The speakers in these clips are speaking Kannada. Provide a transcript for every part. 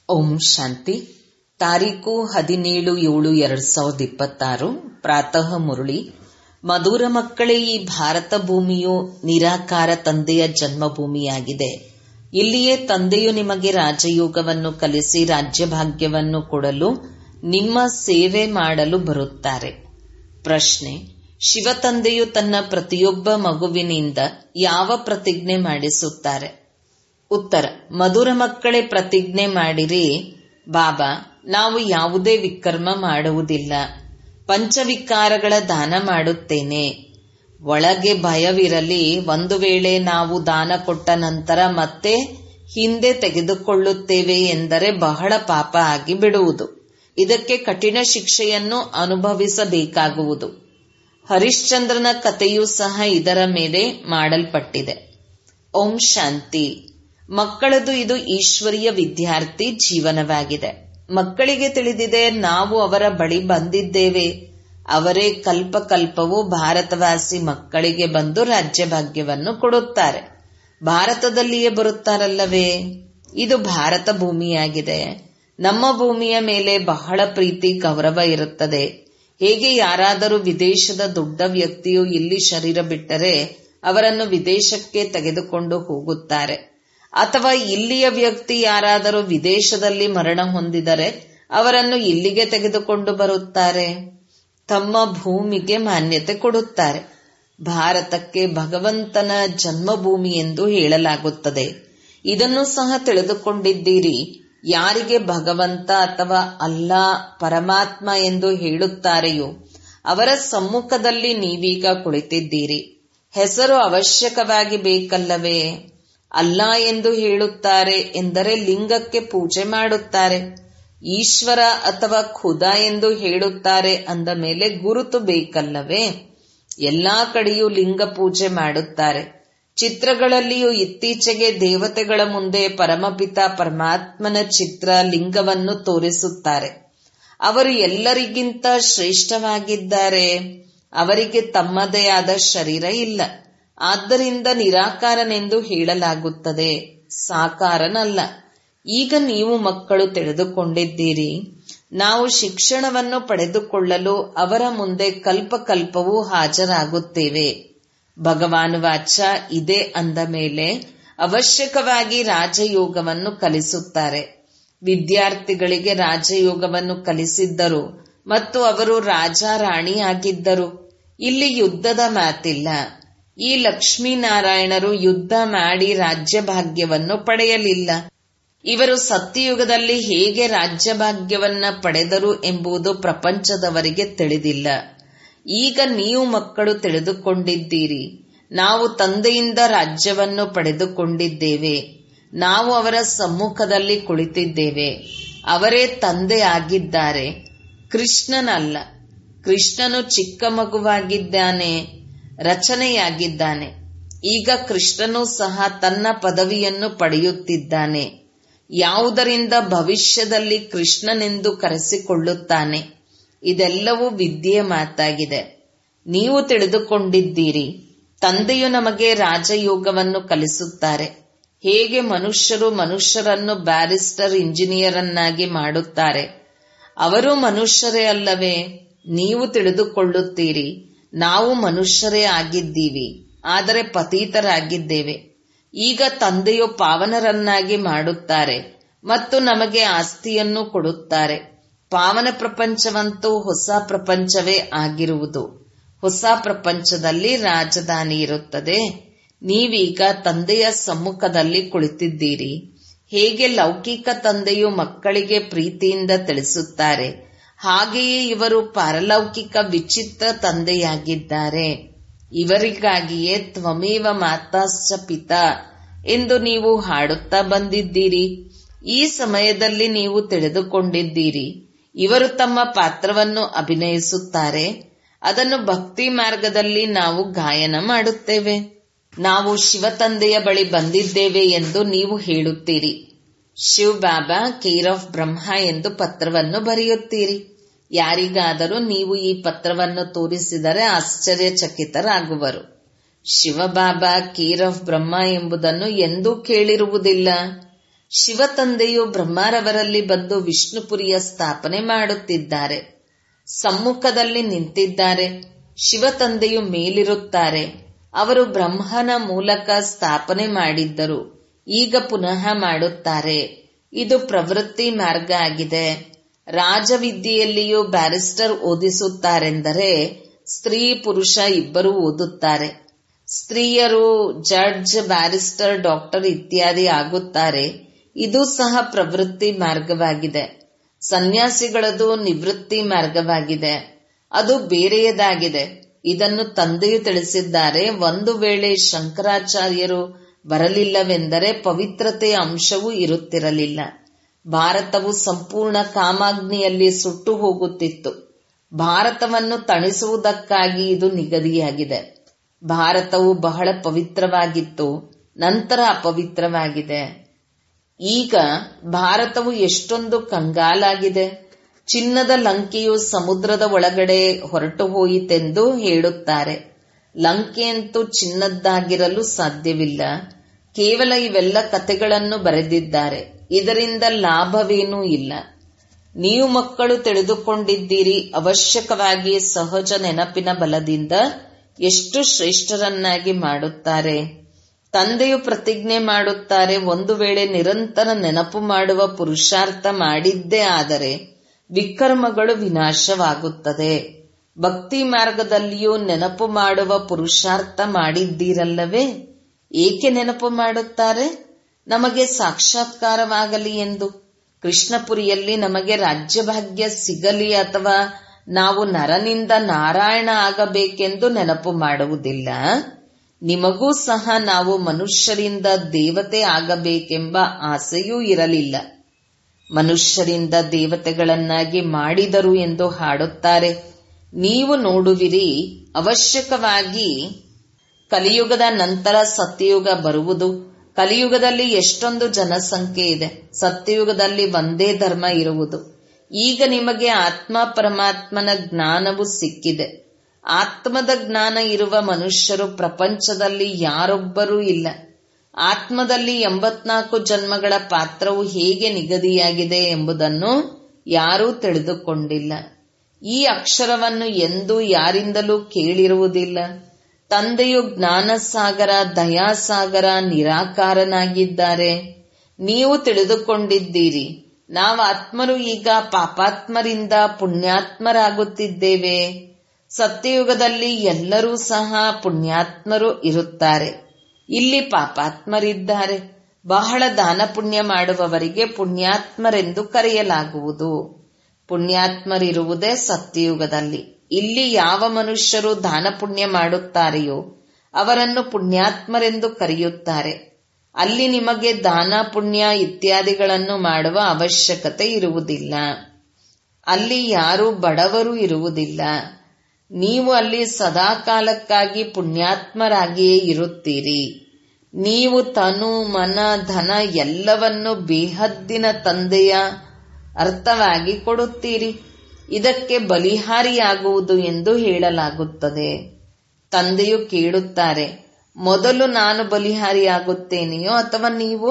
ಓಂ ಶಾಂತಿ ತಾರೀಕು ಹದಿನೇಳು ಏಳು ಎರಡ್ ಸಾವಿರದ ಇಪ್ಪತ್ತಾರು ಪ್ರಾತಃ ಮುರಳಿ ಮಧುರ ಮಕ್ಕಳೇ ಈ ಭಾರತ ಭೂಮಿಯು ನಿರಾಕಾರ ತಂದೆಯ ಜನ್ಮಭೂಮಿಯಾಗಿದೆ ಇಲ್ಲಿಯೇ ತಂದೆಯು ನಿಮಗೆ ರಾಜಯೋಗವನ್ನು ಕಲಿಸಿ ರಾಜ್ಯಭಾಗ್ಯವನ್ನು ಕೊಡಲು ನಿಮ್ಮ ಸೇವೆ ಮಾಡಲು ಬರುತ್ತಾರೆ ಪ್ರಶ್ನೆ ಶಿವತಂದೆಯು ತನ್ನ ಪ್ರತಿಯೊಬ್ಬ ಮಗುವಿನಿಂದ ಯಾವ ಪ್ರತಿಜ್ಞೆ ಮಾಡಿಸುತ್ತಾರೆ ಉತ್ತರ ಮಧುರ ಮಕ್ಕಳೇ ಪ್ರತಿಜ್ಞೆ ಮಾಡಿರಿ ಬಾಬಾ ನಾವು ಯಾವುದೇ ವಿಕರ್ಮ ಮಾಡುವುದಿಲ್ಲ ಪಂಚವಿಕಾರಗಳ ದಾನ ಮಾಡುತ್ತೇನೆ ಒಳಗೆ ಭಯವಿರಲಿ ಒಂದು ವೇಳೆ ನಾವು ದಾನ ಕೊಟ್ಟ ನಂತರ ಮತ್ತೆ ಹಿಂದೆ ತೆಗೆದುಕೊಳ್ಳುತ್ತೇವೆ ಎಂದರೆ ಬಹಳ ಪಾಪ ಆಗಿ ಬಿಡುವುದು ಇದಕ್ಕೆ ಕಠಿಣ ಶಿಕ್ಷೆಯನ್ನು ಅನುಭವಿಸಬೇಕಾಗುವುದು ಹರಿಶ್ಚಂದ್ರನ ಕಥೆಯೂ ಸಹ ಇದರ ಮೇಲೆ ಮಾಡಲ್ಪಟ್ಟಿದೆ ಓಂ ಶಾಂತಿ ಮಕ್ಕಳದು ಇದು ಈಶ್ವರೀಯ ವಿದ್ಯಾರ್ಥಿ ಜೀವನವಾಗಿದೆ ಮಕ್ಕಳಿಗೆ ತಿಳಿದಿದೆ ನಾವು ಅವರ ಬಳಿ ಬಂದಿದ್ದೇವೆ ಅವರೇ ಕಲ್ಪ ಕಲ್ಪವು ಭಾರತವಾಸಿ ಮಕ್ಕಳಿಗೆ ಬಂದು ರಾಜ್ಯಭಾಗ್ಯವನ್ನು ಕೊಡುತ್ತಾರೆ ಭಾರತದಲ್ಲಿಯೇ ಬರುತ್ತಾರಲ್ಲವೇ ಇದು ಭಾರತ ಭೂಮಿಯಾಗಿದೆ ನಮ್ಮ ಭೂಮಿಯ ಮೇಲೆ ಬಹಳ ಪ್ರೀತಿ ಗೌರವ ಇರುತ್ತದೆ ಹೇಗೆ ಯಾರಾದರೂ ವಿದೇಶದ ದೊಡ್ಡ ವ್ಯಕ್ತಿಯು ಇಲ್ಲಿ ಶರೀರ ಬಿಟ್ಟರೆ ಅವರನ್ನು ವಿದೇಶಕ್ಕೆ ತೆಗೆದುಕೊಂಡು ಹೋಗುತ್ತಾರೆ ಅಥವಾ ಇಲ್ಲಿಯ ವ್ಯಕ್ತಿ ಯಾರಾದರೂ ವಿದೇಶದಲ್ಲಿ ಮರಣ ಹೊಂದಿದರೆ ಅವರನ್ನು ಇಲ್ಲಿಗೆ ತೆಗೆದುಕೊಂಡು ಬರುತ್ತಾರೆ ತಮ್ಮ ಭೂಮಿಗೆ ಮಾನ್ಯತೆ ಕೊಡುತ್ತಾರೆ ಭಾರತಕ್ಕೆ ಭಗವಂತನ ಜನ್ಮಭೂಮಿ ಎಂದು ಹೇಳಲಾಗುತ್ತದೆ ಇದನ್ನು ಸಹ ತಿಳಿದುಕೊಂಡಿದ್ದೀರಿ ಯಾರಿಗೆ ಭಗವಂತ ಅಥವಾ ಅಲ್ಲಾ ಪರಮಾತ್ಮ ಎಂದು ಹೇಳುತ್ತಾರೆಯೋ ಅವರ ಸಮ್ಮುಖದಲ್ಲಿ ನೀವೀಗ ಕುಳಿತಿದ್ದೀರಿ ಹೆಸರು ಅವಶ್ಯಕವಾಗಿ ಬೇಕಲ್ಲವೇ ಅಲ್ಲಾ ಎಂದು ಹೇಳುತ್ತಾರೆ ಎಂದರೆ ಲಿಂಗಕ್ಕೆ ಪೂಜೆ ಮಾಡುತ್ತಾರೆ ಈಶ್ವರ ಅಥವಾ ಖುದಾ ಎಂದು ಹೇಳುತ್ತಾರೆ ಅಂದ ಮೇಲೆ ಗುರುತು ಬೇಕಲ್ಲವೇ ಎಲ್ಲಾ ಕಡೆಯೂ ಲಿಂಗ ಪೂಜೆ ಮಾಡುತ್ತಾರೆ ಚಿತ್ರಗಳಲ್ಲಿಯೂ ಇತ್ತೀಚೆಗೆ ದೇವತೆಗಳ ಮುಂದೆ ಪರಮಪಿತ ಪರಮಾತ್ಮನ ಚಿತ್ರ ಲಿಂಗವನ್ನು ತೋರಿಸುತ್ತಾರೆ ಅವರು ಎಲ್ಲರಿಗಿಂತ ಶ್ರೇಷ್ಠವಾಗಿದ್ದಾರೆ ಅವರಿಗೆ ತಮ್ಮದೇ ಆದ ಶರೀರ ಇಲ್ಲ ಆದ್ದರಿಂದ ನಿರಾಕಾರನೆಂದು ಹೇಳಲಾಗುತ್ತದೆ ಸಾಕಾರನಲ್ಲ ಈಗ ನೀವು ಮಕ್ಕಳು ತಿಳಿದುಕೊಂಡಿದ್ದೀರಿ ನಾವು ಶಿಕ್ಷಣವನ್ನು ಪಡೆದುಕೊಳ್ಳಲು ಅವರ ಮುಂದೆ ಕಲ್ಪ ಕಲ್ಪವೂ ಹಾಜರಾಗುತ್ತೇವೆ ಭಗವಾನ್ ವಾಚ ಇದೆ ಅಂದ ಮೇಲೆ ಅವಶ್ಯಕವಾಗಿ ರಾಜಯೋಗವನ್ನು ಕಲಿಸುತ್ತಾರೆ ವಿದ್ಯಾರ್ಥಿಗಳಿಗೆ ರಾಜಯೋಗವನ್ನು ಕಲಿಸಿದ್ದರು ಮತ್ತು ಅವರು ರಾಜ ರಾಣಿ ಆಗಿದ್ದರು ಇಲ್ಲಿ ಯುದ್ಧದ ಮಾತಿಲ್ಲ ಈ ಲಕ್ಷ್ಮೀನಾರಾಯಣರು ಯುದ್ಧ ಮಾಡಿ ರಾಜ್ಯಭಾಗ್ಯವನ್ನು ಪಡೆಯಲಿಲ್ಲ ಇವರು ಸತ್ಯಯುಗದಲ್ಲಿ ಹೇಗೆ ರಾಜ್ಯಭಾಗ್ಯವನ್ನ ಪಡೆದರು ಎಂಬುದು ಪ್ರಪಂಚದವರಿಗೆ ತಿಳಿದಿಲ್ಲ ಈಗ ನೀವು ಮಕ್ಕಳು ತಿಳಿದುಕೊಂಡಿದ್ದೀರಿ ನಾವು ತಂದೆಯಿಂದ ರಾಜ್ಯವನ್ನು ಪಡೆದುಕೊಂಡಿದ್ದೇವೆ ನಾವು ಅವರ ಸಮ್ಮುಖದಲ್ಲಿ ಕುಳಿತಿದ್ದೇವೆ ಅವರೇ ತಂದೆ ಆಗಿದ್ದಾರೆ ಕೃಷ್ಣನಲ್ಲ ಕೃಷ್ಣನು ಚಿಕ್ಕ ಮಗುವಾಗಿದ್ದಾನೆ ರಚನೆಯಾಗಿದ್ದಾನೆ ಈಗ ಕೃಷ್ಣನು ಸಹ ತನ್ನ ಪದವಿಯನ್ನು ಪಡೆಯುತ್ತಿದ್ದಾನೆ ಯಾವುದರಿಂದ ಭವಿಷ್ಯದಲ್ಲಿ ಕೃಷ್ಣನೆಂದು ಕರೆಸಿಕೊಳ್ಳುತ್ತಾನೆ ಇದೆಲ್ಲವೂ ವಿದ್ಯೆಯ ಮಾತಾಗಿದೆ ನೀವು ತಿಳಿದುಕೊಂಡಿದ್ದೀರಿ ತಂದೆಯು ನಮಗೆ ರಾಜಯೋಗವನ್ನು ಕಲಿಸುತ್ತಾರೆ ಹೇಗೆ ಮನುಷ್ಯರು ಮನುಷ್ಯರನ್ನು ಬ್ಯಾರಿಸ್ಟರ್ ಇಂಜಿನಿಯರನ್ನಾಗಿ ಮಾಡುತ್ತಾರೆ ಅವರು ಮನುಷ್ಯರೇ ಅಲ್ಲವೇ ನೀವು ತಿಳಿದುಕೊಳ್ಳುತ್ತೀರಿ ನಾವು ಮನುಷ್ಯರೇ ಆಗಿದ್ದೀವಿ ಆದರೆ ಪತೀತರಾಗಿದ್ದೇವೆ ಈಗ ತಂದೆಯು ಪಾವನರನ್ನಾಗಿ ಮಾಡುತ್ತಾರೆ ಮತ್ತು ನಮಗೆ ಆಸ್ತಿಯನ್ನು ಕೊಡುತ್ತಾರೆ ಪಾವನ ಪ್ರಪಂಚವಂತೂ ಹೊಸ ಪ್ರಪಂಚವೇ ಆಗಿರುವುದು ಹೊಸ ಪ್ರಪಂಚದಲ್ಲಿ ರಾಜಧಾನಿ ಇರುತ್ತದೆ ನೀವೀಗ ತಂದೆಯ ಸಮ್ಮುಖದಲ್ಲಿ ಕುಳಿತಿದ್ದೀರಿ ಹೇಗೆ ಲೌಕಿಕ ತಂದೆಯು ಮಕ್ಕಳಿಗೆ ಪ್ರೀತಿಯಿಂದ ತಿಳಿಸುತ್ತಾರೆ ಹಾಗೆಯೇ ಇವರು ಪಾರಲೌಕಿಕ ವಿಚಿತ್ರ ತಂದೆಯಾಗಿದ್ದಾರೆ ಇವರಿಗಾಗಿಯೇ ತ್ವಮೇವ ಮಾತಾಶ್ಚ ಪಿತಾ ಎಂದು ನೀವು ಹಾಡುತ್ತಾ ಬಂದಿದ್ದೀರಿ ಈ ಸಮಯದಲ್ಲಿ ನೀವು ತಿಳಿದುಕೊಂಡಿದ್ದೀರಿ ಇವರು ತಮ್ಮ ಪಾತ್ರವನ್ನು ಅಭಿನಯಿಸುತ್ತಾರೆ ಅದನ್ನು ಭಕ್ತಿ ಮಾರ್ಗದಲ್ಲಿ ನಾವು ಗಾಯನ ಮಾಡುತ್ತೇವೆ ನಾವು ಶಿವತಂದೆಯ ಬಳಿ ಬಂದಿದ್ದೇವೆ ಎಂದು ನೀವು ಹೇಳುತ್ತೀರಿ ಶಿವ್ ಬಾಬಾ ಕೇರ್ ಆಫ್ ಬ್ರಹ್ಮ ಎಂದು ಪತ್ರವನ್ನು ಬರೆಯುತ್ತೀರಿ ಯಾರಿಗಾದರೂ ನೀವು ಈ ಪತ್ರವನ್ನು ತೋರಿಸಿದರೆ ಆಶ್ಚರ್ಯಚಕಿತರಾಗುವರು ಶಿವಬಾಬಾ ಕೇರ್ ಆಫ್ ಬ್ರಹ್ಮ ಎಂಬುದನ್ನು ಎಂದೂ ಕೇಳಿರುವುದಿಲ್ಲ ಶಿವ ತಂದೆಯು ಬ್ರಹ್ಮರವರಲ್ಲಿ ಬಂದು ವಿಷ್ಣುಪುರಿಯ ಸ್ಥಾಪನೆ ಮಾಡುತ್ತಿದ್ದಾರೆ ಸಮ್ಮುಖದಲ್ಲಿ ನಿಂತಿದ್ದಾರೆ ಶಿವ ತಂದೆಯು ಮೇಲಿರುತ್ತಾರೆ ಅವರು ಬ್ರಹ್ಮನ ಮೂಲಕ ಸ್ಥಾಪನೆ ಮಾಡಿದ್ದರು ಈಗ ಪುನಃ ಮಾಡುತ್ತಾರೆ ಇದು ಪ್ರವೃತ್ತಿ ಮಾರ್ಗ ಆಗಿದೆ ರಾಜವಿದ್ಯೆಯಲ್ಲಿಯೂ ಬ್ಯಾರಿಸ್ಟರ್ ಓದಿಸುತ್ತಾರೆಂದರೆ ಸ್ತ್ರೀ ಪುರುಷ ಇಬ್ಬರೂ ಓದುತ್ತಾರೆ ಸ್ತ್ರೀಯರು ಜಡ್ಜ್ ಬ್ಯಾರಿಸ್ಟರ್ ಡಾಕ್ಟರ್ ಇತ್ಯಾದಿ ಆಗುತ್ತಾರೆ ಇದು ಸಹ ಪ್ರವೃತ್ತಿ ಮಾರ್ಗವಾಗಿದೆ ಸನ್ಯಾಸಿಗಳದು ನಿವೃತ್ತಿ ಮಾರ್ಗವಾಗಿದೆ ಅದು ಬೇರೆಯದಾಗಿದೆ ಇದನ್ನು ತಂದೆಯು ತಿಳಿಸಿದ್ದಾರೆ ಒಂದು ವೇಳೆ ಶಂಕರಾಚಾರ್ಯರು ಬರಲಿಲ್ಲವೆಂದರೆ ಪವಿತ್ರತೆಯ ಅಂಶವೂ ಇರುತ್ತಿರಲಿಲ್ಲ ಭಾರತವು ಸಂಪೂರ್ಣ ಕಾಮಾಗ್ನಿಯಲ್ಲಿ ಸುಟ್ಟು ಹೋಗುತ್ತಿತ್ತು ಭಾರತವನ್ನು ತಣಿಸುವುದಕ್ಕಾಗಿ ಇದು ನಿಗದಿಯಾಗಿದೆ ಭಾರತವು ಬಹಳ ಪವಿತ್ರವಾಗಿತ್ತು ನಂತರ ಅಪವಿತ್ರವಾಗಿದೆ ಈಗ ಭಾರತವು ಎಷ್ಟೊಂದು ಕಂಗಾಲಾಗಿದೆ ಚಿನ್ನದ ಲಂಕೆಯು ಸಮುದ್ರದ ಒಳಗಡೆ ಹೊರಟು ಹೋಯಿತೆಂದು ಹೇಳುತ್ತಾರೆ ಲಂಕೆಯಂತೂ ಚಿನ್ನದ್ದಾಗಿರಲು ಸಾಧ್ಯವಿಲ್ಲ ಕೇವಲ ಇವೆಲ್ಲ ಕಥೆಗಳನ್ನು ಬರೆದಿದ್ದಾರೆ ಇದರಿಂದ ಲಾಭವೇನೂ ಇಲ್ಲ ನೀವು ಮಕ್ಕಳು ತಿಳಿದುಕೊಂಡಿದ್ದೀರಿ ಅವಶ್ಯಕವಾಗಿ ಸಹಜ ನೆನಪಿನ ಬಲದಿಂದ ಎಷ್ಟು ಶ್ರೇಷ್ಠರನ್ನಾಗಿ ಮಾಡುತ್ತಾರೆ ತಂದೆಯು ಪ್ರತಿಜ್ಞೆ ಮಾಡುತ್ತಾರೆ ಒಂದು ವೇಳೆ ನಿರಂತರ ನೆನಪು ಮಾಡುವ ಪುರುಷಾರ್ಥ ಮಾಡಿದ್ದೇ ಆದರೆ ವಿಕರ್ಮಗಳು ವಿನಾಶವಾಗುತ್ತದೆ ಭಕ್ತಿ ಮಾರ್ಗದಲ್ಲಿಯೂ ನೆನಪು ಮಾಡುವ ಪುರುಷಾರ್ಥ ಮಾಡಿದ್ದೀರಲ್ಲವೇ ಏಕೆ ನೆನಪು ಮಾಡುತ್ತಾರೆ ನಮಗೆ ಸಾಕ್ಷಾತ್ಕಾರವಾಗಲಿ ಎಂದು ಕೃಷ್ಣಪುರಿಯಲ್ಲಿ ನಮಗೆ ರಾಜ್ಯಭಾಗ್ಯ ಸಿಗಲಿ ಅಥವಾ ನಾವು ನರನಿಂದ ನಾರಾಯಣ ಆಗಬೇಕೆಂದು ನೆನಪು ಮಾಡುವುದಿಲ್ಲ ನಿಮಗೂ ಸಹ ನಾವು ಮನುಷ್ಯರಿಂದ ದೇವತೆ ಆಗಬೇಕೆಂಬ ಆಸೆಯೂ ಇರಲಿಲ್ಲ ಮನುಷ್ಯರಿಂದ ದೇವತೆಗಳನ್ನಾಗಿ ಮಾಡಿದರು ಎಂದು ಹಾಡುತ್ತಾರೆ ನೀವು ನೋಡುವಿರಿ ಅವಶ್ಯಕವಾಗಿ ಕಲಿಯುಗದ ನಂತರ ಸತ್ಯಯುಗ ಬರುವುದು ಕಲಿಯುಗದಲ್ಲಿ ಎಷ್ಟೊಂದು ಜನಸಂಖ್ಯೆ ಇದೆ ಸತ್ಯಯುಗದಲ್ಲಿ ಒಂದೇ ಧರ್ಮ ಇರುವುದು ಈಗ ನಿಮಗೆ ಆತ್ಮ ಪರಮಾತ್ಮನ ಜ್ಞಾನವು ಸಿಕ್ಕಿದೆ ಆತ್ಮದ ಜ್ಞಾನ ಇರುವ ಮನುಷ್ಯರು ಪ್ರಪಂಚದಲ್ಲಿ ಯಾರೊಬ್ಬರೂ ಇಲ್ಲ ಆತ್ಮದಲ್ಲಿ ಎಂಬತ್ನಾಲ್ಕು ಜನ್ಮಗಳ ಪಾತ್ರವು ಹೇಗೆ ನಿಗದಿಯಾಗಿದೆ ಎಂಬುದನ್ನು ಯಾರೂ ತಿಳಿದುಕೊಂಡಿಲ್ಲ ಈ ಅಕ್ಷರವನ್ನು ಎಂದೂ ಯಾರಿಂದಲೂ ಕೇಳಿರುವುದಿಲ್ಲ ತಂದೆಯು ಜ್ಞಾನಸಾಗರ ದಯಾಸಾಗರ ನಿರಾಕಾರನಾಗಿದ್ದಾರೆ ನೀವು ತಿಳಿದುಕೊಂಡಿದ್ದೀರಿ ನಾವು ಆತ್ಮರು ಈಗ ಪಾಪಾತ್ಮರಿಂದ ಪುಣ್ಯಾತ್ಮರಾಗುತ್ತಿದ್ದೇವೆ ಸತ್ಯಯುಗದಲ್ಲಿ ಎಲ್ಲರೂ ಸಹ ಪುಣ್ಯಾತ್ಮರು ಇರುತ್ತಾರೆ ಇಲ್ಲಿ ಪಾಪಾತ್ಮರಿದ್ದಾರೆ ಬಹಳ ದಾನ ಪುಣ್ಯ ಮಾಡುವವರಿಗೆ ಪುಣ್ಯಾತ್ಮರೆಂದು ಕರೆಯಲಾಗುವುದು ಪುಣ್ಯಾತ್ಮರಿರುವುದೇ ಸತ್ಯಯುಗದಲ್ಲಿ ಇಲ್ಲಿ ಯಾವ ಮನುಷ್ಯರು ದಾನ ಪುಣ್ಯ ಮಾಡುತ್ತಾರೆಯೋ ಅವರನ್ನು ಪುಣ್ಯಾತ್ಮರೆಂದು ಕರೆಯುತ್ತಾರೆ ಅಲ್ಲಿ ನಿಮಗೆ ದಾನ ಪುಣ್ಯ ಇತ್ಯಾದಿಗಳನ್ನು ಮಾಡುವ ಅವಶ್ಯಕತೆ ಇರುವುದಿಲ್ಲ ಅಲ್ಲಿ ಯಾರೂ ಬಡವರು ಇರುವುದಿಲ್ಲ ನೀವು ಅಲ್ಲಿ ಸದಾಕಾಲಕ್ಕಾಗಿ ಪುಣ್ಯಾತ್ಮರಾಗಿಯೇ ಇರುತ್ತೀರಿ ನೀವು ತನು ಮನ ಧನ ಎಲ್ಲವನ್ನು ಬೇಹದ್ದಿನ ತಂದೆಯ ಅರ್ಥವಾಗಿ ಕೊಡುತ್ತೀರಿ ಇದಕ್ಕೆ ಬಲಿಹಾರಿಯಾಗುವುದು ಎಂದು ಹೇಳಲಾಗುತ್ತದೆ ತಂದೆಯು ಕೇಳುತ್ತಾರೆ ಮೊದಲು ನಾನು ಬಲಿಹಾರಿಯಾಗುತ್ತೇನೆಯೋ ಅಥವಾ ನೀವು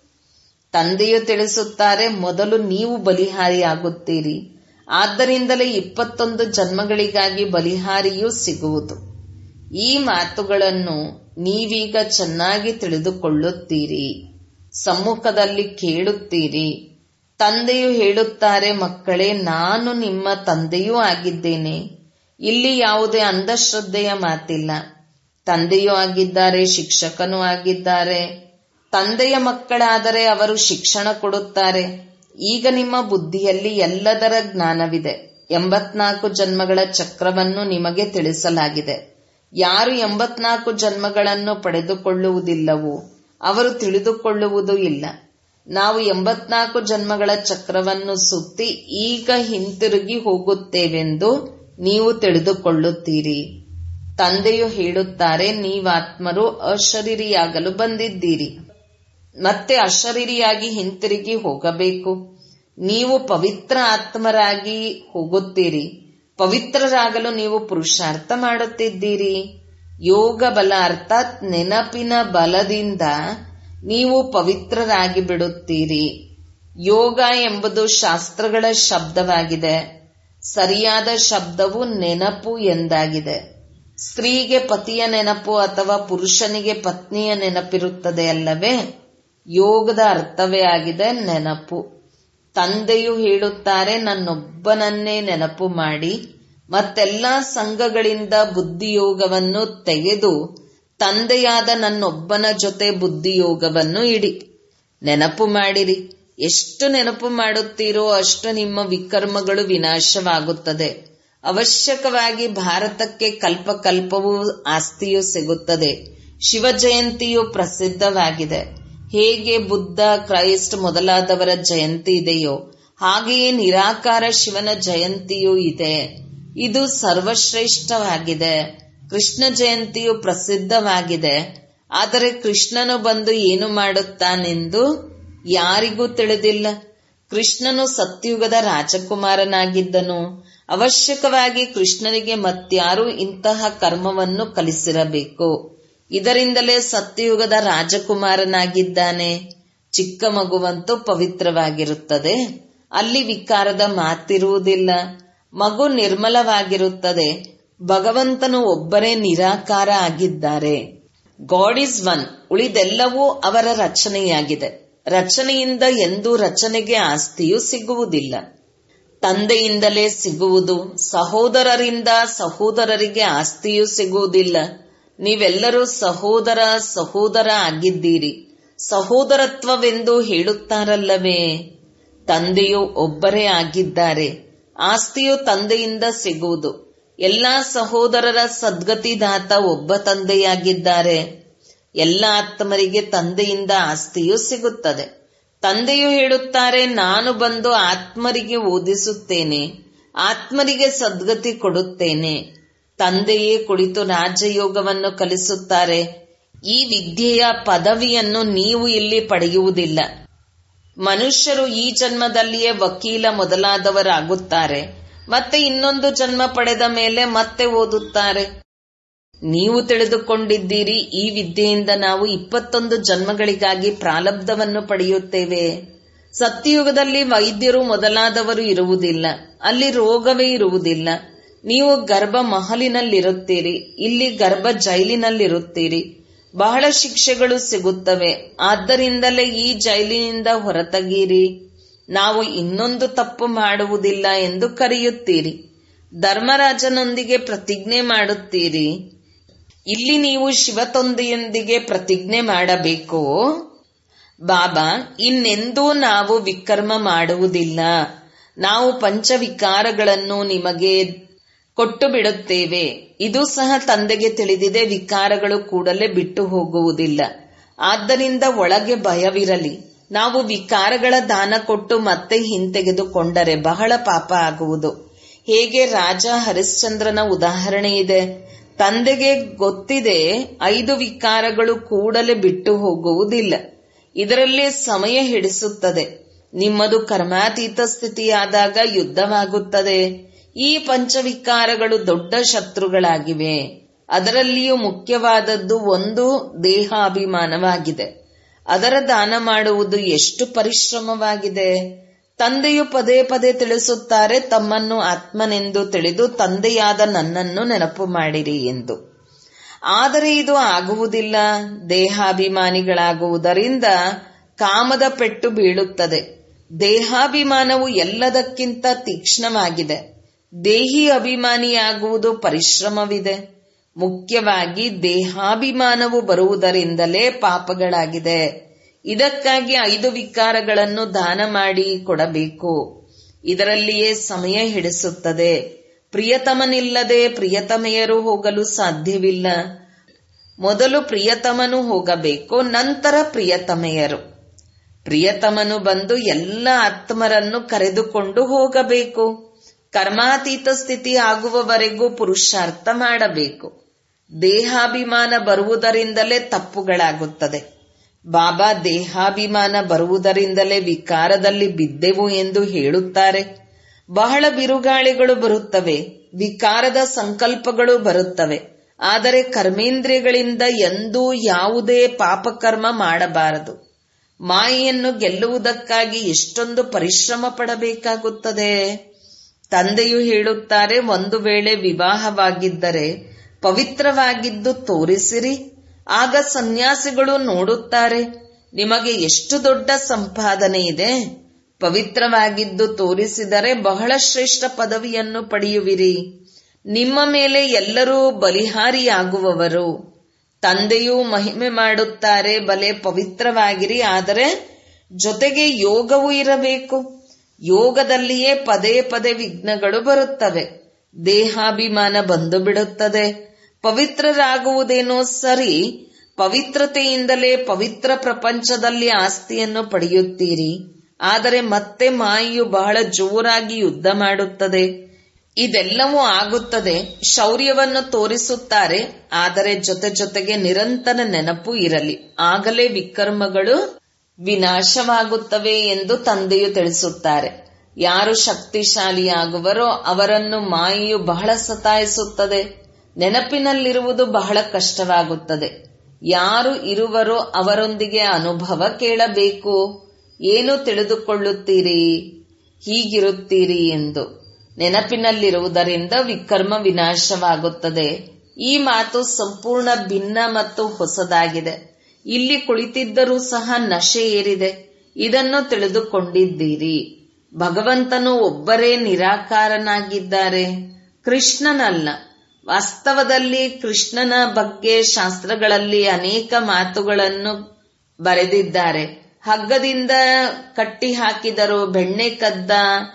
ತಂದೆಯು ತಿಳಿಸುತ್ತಾರೆ ಮೊದಲು ನೀವು ಬಲಿಹಾರಿಯಾಗುತ್ತೀರಿ ಆದ್ದರಿಂದಲೇ ಇಪ್ಪತ್ತೊಂದು ಜನ್ಮಗಳಿಗಾಗಿ ಬಲಿಹಾರಿಯೂ ಸಿಗುವುದು ಈ ಮಾತುಗಳನ್ನು ನೀವೀಗ ಚೆನ್ನಾಗಿ ತಿಳಿದುಕೊಳ್ಳುತ್ತೀರಿ ಸಮ್ಮುಖದಲ್ಲಿ ಕೇಳುತ್ತೀರಿ ತಂದೆಯು ಹೇಳುತ್ತಾರೆ ಮಕ್ಕಳೇ ನಾನು ನಿಮ್ಮ ತಂದೆಯೂ ಆಗಿದ್ದೇನೆ ಇಲ್ಲಿ ಯಾವುದೇ ಅಂಧಶ್ರದ್ಧೆಯ ಮಾತಿಲ್ಲ ತಂದೆಯೂ ಆಗಿದ್ದಾರೆ ಶಿಕ್ಷಕನೂ ಆಗಿದ್ದಾರೆ ತಂದೆಯ ಮಕ್ಕಳಾದರೆ ಅವರು ಶಿಕ್ಷಣ ಕೊಡುತ್ತಾರೆ ಈಗ ನಿಮ್ಮ ಬುದ್ಧಿಯಲ್ಲಿ ಎಲ್ಲದರ ಜ್ಞಾನವಿದೆ ಎಂಬತ್ನಾಲ್ಕು ಜನ್ಮಗಳ ಚಕ್ರವನ್ನು ನಿಮಗೆ ತಿಳಿಸಲಾಗಿದೆ ಯಾರು ಎಂಬತ್ನಾಲ್ಕು ಜನ್ಮಗಳನ್ನು ಪಡೆದುಕೊಳ್ಳುವುದಿಲ್ಲವೋ ಅವರು ತಿಳಿದುಕೊಳ್ಳುವುದೂ ಇಲ್ಲ ನಾವು ಎಂಬತ್ನಾಲ್ಕು ಜನ್ಮಗಳ ಚಕ್ರವನ್ನು ಸುತ್ತಿ ಈಗ ಹಿಂತಿರುಗಿ ಹೋಗುತ್ತೇವೆಂದು ನೀವು ತಿಳಿದುಕೊಳ್ಳುತ್ತೀರಿ ತಂದೆಯು ಹೇಳುತ್ತಾರೆ ನೀವಾತ್ಮರು ಅಶರೀರಿಯಾಗಲು ಬಂದಿದ್ದೀರಿ ಮತ್ತೆ ಅಶರೀರಿಯಾಗಿ ಹಿಂತಿರುಗಿ ಹೋಗಬೇಕು ನೀವು ಪವಿತ್ರ ಆತ್ಮರಾಗಿ ಹೋಗುತ್ತೀರಿ ಪವಿತ್ರರಾಗಲು ನೀವು ಪುರುಷಾರ್ಥ ಮಾಡುತ್ತಿದ್ದೀರಿ ಯೋಗ ಬಲ ಅರ್ಥಾತ್ ನೆನಪಿನ ಬಲದಿಂದ ನೀವು ಪವಿತ್ರರಾಗಿ ಬಿಡುತ್ತೀರಿ ಯೋಗ ಎಂಬುದು ಶಾಸ್ತ್ರಗಳ ಶಬ್ದವಾಗಿದೆ ಸರಿಯಾದ ಶಬ್ದವು ನೆನಪು ಎಂದಾಗಿದೆ ಸ್ತ್ರೀಗೆ ಪತಿಯ ನೆನಪು ಅಥವಾ ಪುರುಷನಿಗೆ ಪತ್ನಿಯ ನೆನಪಿರುತ್ತದೆ ಅಲ್ಲವೇ ಯೋಗದ ಅರ್ಥವೇ ಆಗಿದೆ ನೆನಪು ತಂದೆಯು ಹೇಳುತ್ತಾರೆ ನನ್ನೊಬ್ಬನನ್ನೇ ನೆನಪು ಮಾಡಿ ಮತ್ತೆಲ್ಲ ಸಂಘಗಳಿಂದ ಬುದ್ಧಿಯೋಗವನ್ನು ತೆಗೆದು ತಂದೆಯಾದ ನನ್ನೊಬ್ಬನ ಜೊತೆ ಬುದ್ಧಿಯೋಗವನ್ನು ಇಡಿ ನೆನಪು ಮಾಡಿರಿ ಎಷ್ಟು ನೆನಪು ಮಾಡುತ್ತೀರೋ ಅಷ್ಟು ನಿಮ್ಮ ವಿಕರ್ಮಗಳು ವಿನಾಶವಾಗುತ್ತದೆ ಅವಶ್ಯಕವಾಗಿ ಭಾರತಕ್ಕೆ ಕಲ್ಪಕಲ್ಪವೂ ಆಸ್ತಿಯೂ ಸಿಗುತ್ತದೆ ಶಿವ ಜಯಂತಿಯು ಪ್ರಸಿದ್ಧವಾಗಿದೆ ಹೇಗೆ ಬುದ್ಧ ಕ್ರೈಸ್ಟ್ ಮೊದಲಾದವರ ಜಯಂತಿ ಇದೆಯೋ ಹಾಗೆಯೇ ನಿರಾಕಾರ ಶಿವನ ಜಯಂತಿಯೂ ಇದೆ ಇದು ಸರ್ವಶ್ರೇಷ್ಠವಾಗಿದೆ ಕೃಷ್ಣ ಜಯಂತಿಯು ಪ್ರಸಿದ್ಧವಾಗಿದೆ ಆದರೆ ಕೃಷ್ಣನು ಬಂದು ಏನು ಮಾಡುತ್ತಾನೆಂದು ಯಾರಿಗೂ ತಿಳಿದಿಲ್ಲ ಕೃಷ್ಣನು ಸತ್ಯುಗದ ರಾಜಕುಮಾರನಾಗಿದ್ದನು ಅವಶ್ಯಕವಾಗಿ ಕೃಷ್ಣನಿಗೆ ಮತ್ಯಾರು ಇಂತಹ ಕರ್ಮವನ್ನು ಕಲಿಸಿರಬೇಕು ಇದರಿಂದಲೇ ಸತ್ಯಯುಗದ ರಾಜಕುಮಾರನಾಗಿದ್ದಾನೆ ಚಿಕ್ಕ ಮಗುವಂತೂ ಪವಿತ್ರವಾಗಿರುತ್ತದೆ ಅಲ್ಲಿ ವಿಕಾರದ ಮಾತಿರುವುದಿಲ್ಲ ಮಗು ನಿರ್ಮಲವಾಗಿರುತ್ತದೆ ಭಗವಂತನು ಒಬ್ಬರೇ ನಿರಾಕಾರ ಆಗಿದ್ದಾರೆ ಗಾಡ್ ಇಸ್ ಒನ್ ಉಳಿದೆಲ್ಲವೂ ಅವರ ರಚನೆಯಾಗಿದೆ ರಚನೆಯಿಂದ ಎಂದೂ ರಚನೆಗೆ ಆಸ್ತಿಯು ಸಿಗುವುದಿಲ್ಲ ತಂದೆಯಿಂದಲೇ ಸಿಗುವುದು ಸಹೋದರರಿಂದ ಸಹೋದರರಿಗೆ ಆಸ್ತಿಯೂ ಸಿಗುವುದಿಲ್ಲ ನೀವೆಲ್ಲರೂ ಸಹೋದರ ಸಹೋದರ ಆಗಿದ್ದೀರಿ ಸಹೋದರತ್ವವೆಂದು ಹೇಳುತ್ತಾರಲ್ಲವೇ ತಂದೆಯು ಒಬ್ಬರೇ ಆಗಿದ್ದಾರೆ ಆಸ್ತಿಯು ತಂದೆಯಿಂದ ಸಿಗುವುದು ಎಲ್ಲಾ ಸಹೋದರರ ಸದ್ಗತಿದಾತ ಒಬ್ಬ ತಂದೆಯಾಗಿದ್ದಾರೆ ಎಲ್ಲ ಆತ್ಮರಿಗೆ ತಂದೆಯಿಂದ ಆಸ್ತಿಯು ಸಿಗುತ್ತದೆ ತಂದೆಯು ಹೇಳುತ್ತಾರೆ ನಾನು ಬಂದು ಆತ್ಮರಿಗೆ ಓದಿಸುತ್ತೇನೆ ಆತ್ಮರಿಗೆ ಸದ್ಗತಿ ಕೊಡುತ್ತೇನೆ ತಂದೆಯೇ ಕುಳಿತು ರಾಜಯೋಗವನ್ನು ಕಲಿಸುತ್ತಾರೆ ಈ ವಿದ್ಯೆಯ ಪದವಿಯನ್ನು ನೀವು ಇಲ್ಲಿ ಪಡೆಯುವುದಿಲ್ಲ ಮನುಷ್ಯರು ಈ ಜನ್ಮದಲ್ಲಿಯೇ ವಕೀಲ ಮೊದಲಾದವರಾಗುತ್ತಾರೆ ಮತ್ತೆ ಇನ್ನೊಂದು ಜನ್ಮ ಪಡೆದ ಮೇಲೆ ಮತ್ತೆ ಓದುತ್ತಾರೆ ನೀವು ತಿಳಿದುಕೊಂಡಿದ್ದೀರಿ ಈ ವಿದ್ಯೆಯಿಂದ ನಾವು ಇಪ್ಪತ್ತೊಂದು ಜನ್ಮಗಳಿಗಾಗಿ ಪ್ರಾಲಬ್ಧವನ್ನು ಪಡೆಯುತ್ತೇವೆ ಸತ್ಯಯುಗದಲ್ಲಿ ವೈದ್ಯರು ಮೊದಲಾದವರು ಇರುವುದಿಲ್ಲ ಅಲ್ಲಿ ರೋಗವೇ ಇರುವುದಿಲ್ಲ ನೀವು ಗರ್ಭ ಮಹಲಿನಲ್ಲಿರುತ್ತೀರಿ ಇಲ್ಲಿ ಗರ್ಭ ಜೈಲಿನಲ್ಲಿರುತ್ತೀರಿ ಬಹಳ ಶಿಕ್ಷೆಗಳು ಸಿಗುತ್ತವೆ ಆದ್ದರಿಂದಲೇ ಈ ಜೈಲಿನಿಂದ ಹೊರತಗೀರಿ ನಾವು ಇನ್ನೊಂದು ತಪ್ಪು ಮಾಡುವುದಿಲ್ಲ ಎಂದು ಕರೆಯುತ್ತೀರಿ ಧರ್ಮರಾಜನೊಂದಿಗೆ ಪ್ರತಿಜ್ಞೆ ಮಾಡುತ್ತೀರಿ ಇಲ್ಲಿ ನೀವು ಶಿವತೊಂದೆಯೊಂದಿಗೆ ಪ್ರತಿಜ್ಞೆ ಮಾಡಬೇಕು ಬಾಬಾ ಇನ್ನೆಂದೂ ನಾವು ವಿಕರ್ಮ ಮಾಡುವುದಿಲ್ಲ ನಾವು ಪಂಚವಿಕಾರಗಳನ್ನು ನಿಮಗೆ ಕೊಟ್ಟು ಬಿಡುತ್ತೇವೆ ಇದು ಸಹ ತಂದೆಗೆ ತಿಳಿದಿದೆ ವಿಕಾರಗಳು ಕೂಡಲೇ ಬಿಟ್ಟು ಹೋಗುವುದಿಲ್ಲ ಆದ್ದರಿಂದ ಒಳಗೆ ಭಯವಿರಲಿ ನಾವು ವಿಕಾರಗಳ ದಾನ ಕೊಟ್ಟು ಮತ್ತೆ ಹಿಂತೆಗೆದುಕೊಂಡರೆ ಬಹಳ ಪಾಪ ಆಗುವುದು ಹೇಗೆ ರಾಜ ಹರಿಶ್ಚಂದ್ರನ ಉದಾಹರಣೆ ಇದೆ ತಂದೆಗೆ ಗೊತ್ತಿದೆ ಐದು ವಿಕಾರಗಳು ಕೂಡಲೇ ಬಿಟ್ಟು ಹೋಗುವುದಿಲ್ಲ ಇದರಲ್ಲಿ ಸಮಯ ಹಿಡಿಸುತ್ತದೆ ನಿಮ್ಮದು ಕರ್ಮಾತೀತ ಸ್ಥಿತಿಯಾದಾಗ ಯುದ್ಧವಾಗುತ್ತದೆ ಈ ಪಂಚವಿಕಾರಗಳು ದೊಡ್ಡ ಶತ್ರುಗಳಾಗಿವೆ ಅದರಲ್ಲಿಯೂ ಮುಖ್ಯವಾದದ್ದು ಒಂದು ದೇಹಾಭಿಮಾನವಾಗಿದೆ ಅದರ ದಾನ ಮಾಡುವುದು ಎಷ್ಟು ಪರಿಶ್ರಮವಾಗಿದೆ ತಂದೆಯು ಪದೇ ಪದೇ ತಿಳಿಸುತ್ತಾರೆ ತಮ್ಮನ್ನು ಆತ್ಮನೆಂದು ತಿಳಿದು ತಂದೆಯಾದ ನನ್ನನ್ನು ನೆನಪು ಮಾಡಿರಿ ಎಂದು ಆದರೆ ಇದು ಆಗುವುದಿಲ್ಲ ದೇಹಾಭಿಮಾನಿಗಳಾಗುವುದರಿಂದ ಕಾಮದ ಪೆಟ್ಟು ಬೀಳುತ್ತದೆ ದೇಹಾಭಿಮಾನವು ಎಲ್ಲದಕ್ಕಿಂತ ತೀಕ್ಷ್ಣವಾಗಿದೆ ದೇಹಿ ಅಭಿಮಾನಿಯಾಗುವುದು ಪರಿಶ್ರಮವಿದೆ ಮುಖ್ಯವಾಗಿ ದೇಹಾಭಿಮಾನವು ಬರುವುದರಿಂದಲೇ ಪಾಪಗಳಾಗಿದೆ ಇದಕ್ಕಾಗಿ ಐದು ವಿಕಾರಗಳನ್ನು ದಾನ ಮಾಡಿ ಕೊಡಬೇಕು ಇದರಲ್ಲಿಯೇ ಸಮಯ ಹಿಡಿಸುತ್ತದೆ ಪ್ರಿಯತಮನಿಲ್ಲದೆ ಪ್ರಿಯತಮೆಯರು ಹೋಗಲು ಸಾಧ್ಯವಿಲ್ಲ ಮೊದಲು ಪ್ರಿಯತಮನು ಹೋಗಬೇಕು ನಂತರ ಪ್ರಿಯತಮೆಯರು ಪ್ರಿಯತಮನು ಬಂದು ಎಲ್ಲ ಆತ್ಮರನ್ನು ಕರೆದುಕೊಂಡು ಹೋಗಬೇಕು ಕರ್ಮಾತೀತ ಸ್ಥಿತಿ ಆಗುವವರೆಗೂ ಪುರುಷಾರ್ಥ ಮಾಡಬೇಕು ದೇಹಾಭಿಮಾನ ಬರುವುದರಿಂದಲೇ ತಪ್ಪುಗಳಾಗುತ್ತದೆ ಬಾಬಾ ದೇಹಾಭಿಮಾನ ಬರುವುದರಿಂದಲೇ ವಿಕಾರದಲ್ಲಿ ಬಿದ್ದೆವು ಎಂದು ಹೇಳುತ್ತಾರೆ ಬಹಳ ಬಿರುಗಾಳಿಗಳು ಬರುತ್ತವೆ ವಿಕಾರದ ಸಂಕಲ್ಪಗಳು ಬರುತ್ತವೆ ಆದರೆ ಕರ್ಮೇಂದ್ರಿಯಗಳಿಂದ ಎಂದೂ ಯಾವುದೇ ಪಾಪಕರ್ಮ ಮಾಡಬಾರದು ಮಾಯೆಯನ್ನು ಗೆಲ್ಲುವುದಕ್ಕಾಗಿ ಎಷ್ಟೊಂದು ಪರಿಶ್ರಮ ಪಡಬೇಕಾಗುತ್ತದೆ ತಂದೆಯು ಹೇಳುತ್ತಾರೆ ಒಂದು ವೇಳೆ ವಿವಾಹವಾಗಿದ್ದರೆ ಪವಿತ್ರವಾಗಿದ್ದು ತೋರಿಸಿರಿ ಆಗ ಸನ್ಯಾಸಿಗಳು ನೋಡುತ್ತಾರೆ ನಿಮಗೆ ಎಷ್ಟು ದೊಡ್ಡ ಸಂಪಾದನೆ ಇದೆ ಪವಿತ್ರವಾಗಿದ್ದು ತೋರಿಸಿದರೆ ಬಹಳ ಶ್ರೇಷ್ಠ ಪದವಿಯನ್ನು ಪಡೆಯುವಿರಿ ನಿಮ್ಮ ಮೇಲೆ ಎಲ್ಲರೂ ಬಲಿಹಾರಿಯಾಗುವವರು ತಂದೆಯೂ ಮಹಿಮೆ ಮಾಡುತ್ತಾರೆ ಬಲೆ ಪವಿತ್ರವಾಗಿರಿ ಆದರೆ ಜೊತೆಗೆ ಯೋಗವೂ ಇರಬೇಕು ಯೋಗದಲ್ಲಿಯೇ ಪದೇ ಪದೇ ವಿಘ್ನಗಳು ಬರುತ್ತವೆ ದೇಹಾಭಿಮಾನ ಬಂದು ಬಿಡುತ್ತದೆ ಪವಿತ್ರರಾಗುವುದೇನೋ ಸರಿ ಪವಿತ್ರತೆಯಿಂದಲೇ ಪವಿತ್ರ ಪ್ರಪಂಚದಲ್ಲಿ ಆಸ್ತಿಯನ್ನು ಪಡೆಯುತ್ತೀರಿ ಆದರೆ ಮತ್ತೆ ಮಾಯೆಯು ಬಹಳ ಜೋರಾಗಿ ಯುದ್ಧ ಮಾಡುತ್ತದೆ ಇದೆಲ್ಲವೂ ಆಗುತ್ತದೆ ಶೌರ್ಯವನ್ನು ತೋರಿಸುತ್ತಾರೆ ಆದರೆ ಜೊತೆ ಜೊತೆಗೆ ನಿರಂತರ ನೆನಪು ಇರಲಿ ಆಗಲೇ ವಿಕರ್ಮಗಳು ವಿನಾಶವಾಗುತ್ತವೆ ಎಂದು ತಂದೆಯು ತಿಳಿಸುತ್ತಾರೆ ಯಾರು ಶಕ್ತಿಶಾಲಿಯಾಗುವರೋ ಅವರನ್ನು ಮಾಯೆಯು ಬಹಳ ಸತಾಯಿಸುತ್ತದೆ ನೆನಪಿನಲ್ಲಿರುವುದು ಬಹಳ ಕಷ್ಟವಾಗುತ್ತದೆ ಯಾರು ಇರುವರೋ ಅವರೊಂದಿಗೆ ಅನುಭವ ಕೇಳಬೇಕು ಏನು ತಿಳಿದುಕೊಳ್ಳುತ್ತೀರಿ ಹೀಗಿರುತ್ತೀರಿ ಎಂದು ನೆನಪಿನಲ್ಲಿರುವುದರಿಂದ ವಿಕರ್ಮ ವಿನಾಶವಾಗುತ್ತದೆ ಈ ಮಾತು ಸಂಪೂರ್ಣ ಭಿನ್ನ ಮತ್ತು ಹೊಸದಾಗಿದೆ ಇಲ್ಲಿ ಕುಳಿತಿದ್ದರೂ ಸಹ ನಶೆ ಏರಿದೆ ಇದನ್ನು ತಿಳಿದುಕೊಂಡಿದ್ದೀರಿ ಭಗವಂತನು ಒಬ್ಬರೇ ನಿರಾಕಾರನಾಗಿದ್ದಾರೆ ಕೃಷ್ಣನಲ್ಲ ವಾಸ್ತವದಲ್ಲಿ ಕೃಷ್ಣನ ಬಗ್ಗೆ ಶಾಸ್ತ್ರಗಳಲ್ಲಿ ಅನೇಕ ಮಾತುಗಳನ್ನು ಬರೆದಿದ್ದಾರೆ ಹಗ್ಗದಿಂದ ಕಟ್ಟಿ ಹಾಕಿದರು ಬೆಣ್ಣೆ ಕದ್ದ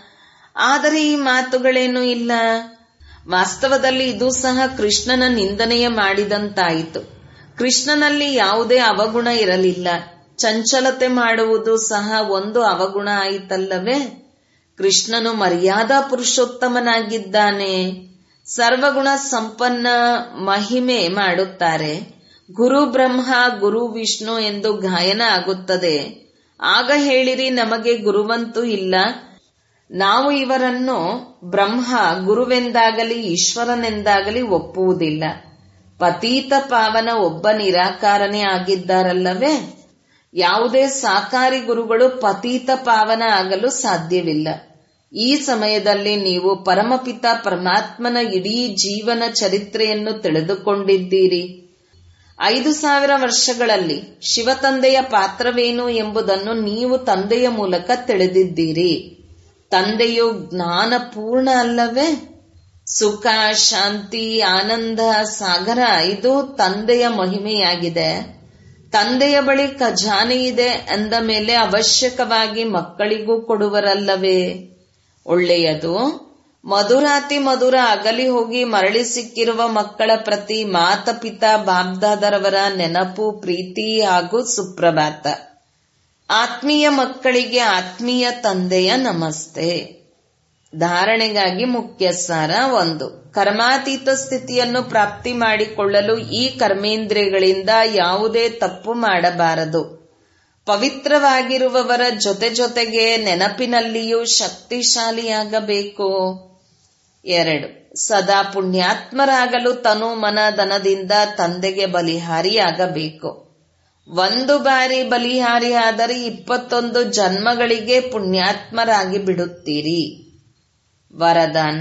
ಆದರೆ ಈ ಮಾತುಗಳೇನು ಇಲ್ಲ ವಾಸ್ತವದಲ್ಲಿ ಇದು ಸಹ ಕೃಷ್ಣನ ನಿಂದನೆಯ ಮಾಡಿದಂತಾಯಿತು ಕೃಷ್ಣನಲ್ಲಿ ಯಾವುದೇ ಅವಗುಣ ಇರಲಿಲ್ಲ ಚಂಚಲತೆ ಮಾಡುವುದು ಸಹ ಒಂದು ಅವಗುಣ ಆಯಿತಲ್ಲವೇ ಕೃಷ್ಣನು ಮರ್ಯಾದಾ ಪುರುಷೋತ್ತಮನಾಗಿದ್ದಾನೆ ಸರ್ವಗುಣ ಸಂಪನ್ನ ಮಹಿಮೆ ಮಾಡುತ್ತಾರೆ ಗುರು ಬ್ರಹ್ಮ ಗುರು ವಿಷ್ಣು ಎಂದು ಗಾಯನ ಆಗುತ್ತದೆ ಆಗ ಹೇಳಿರಿ ನಮಗೆ ಗುರುವಂತೂ ಇಲ್ಲ ನಾವು ಇವರನ್ನು ಬ್ರಹ್ಮ ಗುರುವೆಂದಾಗಲಿ ಈಶ್ವರನೆಂದಾಗಲಿ ಒಪ್ಪುವುದಿಲ್ಲ ಪತೀತ ಪಾವನ ಒಬ್ಬ ನಿರಾಕಾರನೇ ಆಗಿದ್ದಾರಲ್ಲವೇ ಯಾವುದೇ ಸಾಕಾರಿ ಗುರುಗಳು ಪತೀತ ಪಾವನ ಆಗಲು ಸಾಧ್ಯವಿಲ್ಲ ಈ ಸಮಯದಲ್ಲಿ ನೀವು ಪರಮಪಿತ ಪರಮಾತ್ಮನ ಇಡೀ ಜೀವನ ಚರಿತ್ರೆಯನ್ನು ತಿಳಿದುಕೊಂಡಿದ್ದೀರಿ ಐದು ಸಾವಿರ ವರ್ಷಗಳಲ್ಲಿ ಶಿವತಂದೆಯ ಪಾತ್ರವೇನು ಎಂಬುದನ್ನು ನೀವು ತಂದೆಯ ಮೂಲಕ ತಿಳಿದಿದ್ದೀರಿ ತಂದೆಯು ಜ್ಞಾನಪೂರ್ಣ ಅಲ್ಲವೇ ಸುಖ ಶಾಂತಿ ಆನಂದ ಸಾಗರ ಇದು ತಂದೆಯ ಮಹಿಮೆಯಾಗಿದೆ ತಂದೆಯ ಬಳಿ ಖಜಾನೆ ಇದೆ ಎಂದ ಮೇಲೆ ಅವಶ್ಯಕವಾಗಿ ಮಕ್ಕಳಿಗೂ ಕೊಡುವರಲ್ಲವೇ ಒಳ್ಳೆಯದು ಮಧುರಾತಿ ಮಧುರ ಅಗಲಿ ಹೋಗಿ ಮರಳಿ ಸಿಕ್ಕಿರುವ ಮಕ್ಕಳ ಪ್ರತಿ ಮಾತಪಿತ ಬಾಬ್ದಾದರವರ ನೆನಪು ಪ್ರೀತಿ ಹಾಗೂ ಸುಪ್ರಭಾತ ಆತ್ಮೀಯ ಮಕ್ಕಳಿಗೆ ಆತ್ಮೀಯ ತಂದೆಯ ನಮಸ್ತೆ ಧಾರಣೆಗಾಗಿ ಮುಖ್ಯ ಸಾರ ಒಂದು ಕರ್ಮಾತೀತ ಸ್ಥಿತಿಯನ್ನು ಪ್ರಾಪ್ತಿ ಮಾಡಿಕೊಳ್ಳಲು ಈ ಕರ್ಮೇಂದ್ರಿಯಗಳಿಂದ ಯಾವುದೇ ತಪ್ಪು ಮಾಡಬಾರದು ಪವಿತ್ರವಾಗಿರುವವರ ಜೊತೆ ಜೊತೆಗೆ ನೆನಪಿನಲ್ಲಿಯೂ ಶಕ್ತಿಶಾಲಿಯಾಗಬೇಕು ಎರಡು ಸದಾ ಪುಣ್ಯಾತ್ಮರಾಗಲು ತನು ಮನ ದನದಿಂದ ತಂದೆಗೆ ಬಲಿಹಾರಿಯಾಗಬೇಕು ಒಂದು ಬಾರಿ ಬಲಿಹಾರಿಯಾದರೆ ಇಪ್ಪತ್ತೊಂದು ಜನ್ಮಗಳಿಗೆ ಪುಣ್ಯಾತ್ಮರಾಗಿ ಬಿಡುತ್ತೀರಿ ವರದಾನ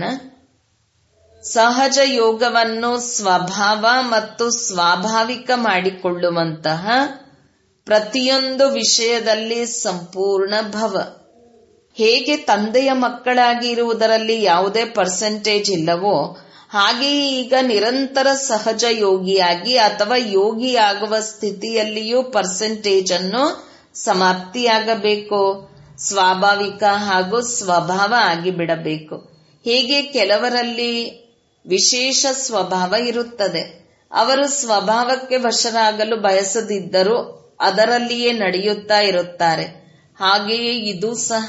ಸಹಜ ಯೋಗವನ್ನು ಸ್ವಭಾವ ಮತ್ತು ಸ್ವಾಭಾವಿಕ ಮಾಡಿಕೊಳ್ಳುವಂತಹ ಪ್ರತಿಯೊಂದು ವಿಷಯದಲ್ಲಿ ಸಂಪೂರ್ಣ ಭವ ಹೇಗೆ ತಂದೆಯ ಮಕ್ಕಳಾಗಿ ಇರುವುದರಲ್ಲಿ ಯಾವುದೇ ಪರ್ಸೆಂಟೇಜ್ ಇಲ್ಲವೋ ಹಾಗೆಯೇ ಈಗ ನಿರಂತರ ಸಹಜ ಯೋಗಿಯಾಗಿ ಅಥವಾ ಯೋಗಿಯಾಗುವ ಸ್ಥಿತಿಯಲ್ಲಿಯೂ ಪರ್ಸೆಂಟೇಜ್ ಅನ್ನು ಸಮಾಪ್ತಿಯಾಗಬೇಕು ಸ್ವಾಭಾವಿಕ ಹಾಗೂ ಸ್ವಭಾವ ಆಗಿಬಿಡಬೇಕು ಹೇಗೆ ಕೆಲವರಲ್ಲಿ ವಿಶೇಷ ಸ್ವಭಾವ ಇರುತ್ತದೆ ಅವರು ಸ್ವಭಾವಕ್ಕೆ ವಶರಾಗಲು ಬಯಸದಿದ್ದರೂ ಅದರಲ್ಲಿಯೇ ನಡೆಯುತ್ತಾ ಇರುತ್ತಾರೆ ಹಾಗೆಯೇ ಇದು ಸಹ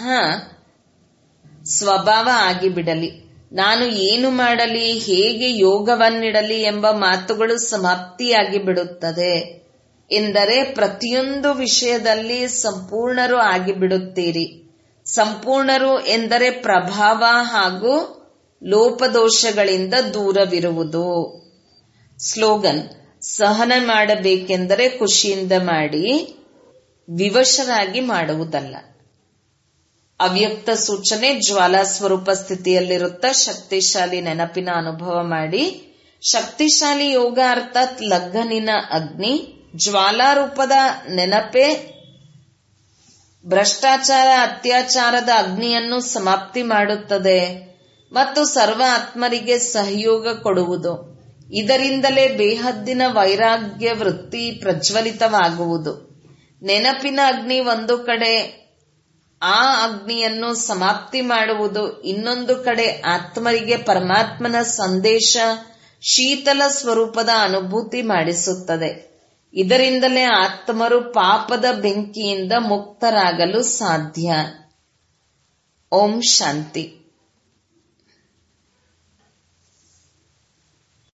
ಸ್ವಭಾವ ಆಗಿಬಿಡಲಿ ನಾನು ಏನು ಮಾಡಲಿ ಹೇಗೆ ಯೋಗವನ್ನಿಡಲಿ ಎಂಬ ಮಾತುಗಳು ಸಮಾಪ್ತಿಯಾಗಿ ಬಿಡುತ್ತದೆ ಎಂದರೆ ಪ್ರತಿಯೊಂದು ವಿಷಯದಲ್ಲಿ ಸಂಪೂರ್ಣರು ಆಗಿಬಿಡುತ್ತೀರಿ ಸಂಪೂರ್ಣರು ಎಂದರೆ ಪ್ರಭಾವ ಹಾಗೂ ಲೋಪದೋಷಗಳಿಂದ ದೂರವಿರುವುದು ಸ್ಲೋಗನ್ ಸಹನೆ ಮಾಡಬೇಕೆಂದರೆ ಖುಷಿಯಿಂದ ಮಾಡಿ ವಿವಶರಾಗಿ ಮಾಡುವುದಲ್ಲ ಅವ್ಯಕ್ತ ಸೂಚನೆ ಜ್ವಾಲಾ ಸ್ವರೂಪ ಸ್ಥಿತಿಯಲ್ಲಿರುತ್ತ ಶಕ್ತಿಶಾಲಿ ನೆನಪಿನ ಅನುಭವ ಮಾಡಿ ಶಕ್ತಿಶಾಲಿ ಯೋಗ ಅರ್ಥಾತ್ ಲಗ್ಗನಿನ ಅಗ್ನಿ ಜ್ವಾಲಾ ರೂಪದ ನೆನಪೇ ಭ್ರಷ್ಟಾಚಾರ ಅತ್ಯಾಚಾರದ ಅಗ್ನಿಯನ್ನು ಸಮಾಪ್ತಿ ಮಾಡುತ್ತದೆ ಮತ್ತು ಸರ್ವ ಆತ್ಮರಿಗೆ ಸಹಯೋಗ ಕೊಡುವುದು ಇದರಿಂದಲೇ ಬೇಹದ್ದಿನ ವೈರಾಗ್ಯ ವೃತ್ತಿ ಪ್ರಜ್ವಲಿತವಾಗುವುದು ನೆನಪಿನ ಅಗ್ನಿ ಒಂದು ಕಡೆ ಆ ಅಗ್ನಿಯನ್ನು ಸಮಾಪ್ತಿ ಮಾಡುವುದು ಇನ್ನೊಂದು ಕಡೆ ಆತ್ಮರಿಗೆ ಪರಮಾತ್ಮನ ಸಂದೇಶ ಶೀತಲ ಸ್ವರೂಪದ ಅನುಭೂತಿ ಮಾಡಿಸುತ್ತದೆ ಇದರಿಂದಲೇ ಆತ್ಮರು ಪಾಪದ ಬೆಂಕಿಯಿಂದ ಮುಕ್ತರಾಗಲು ಸಾಧ್ಯ ಓಂ ಶಾಂತಿ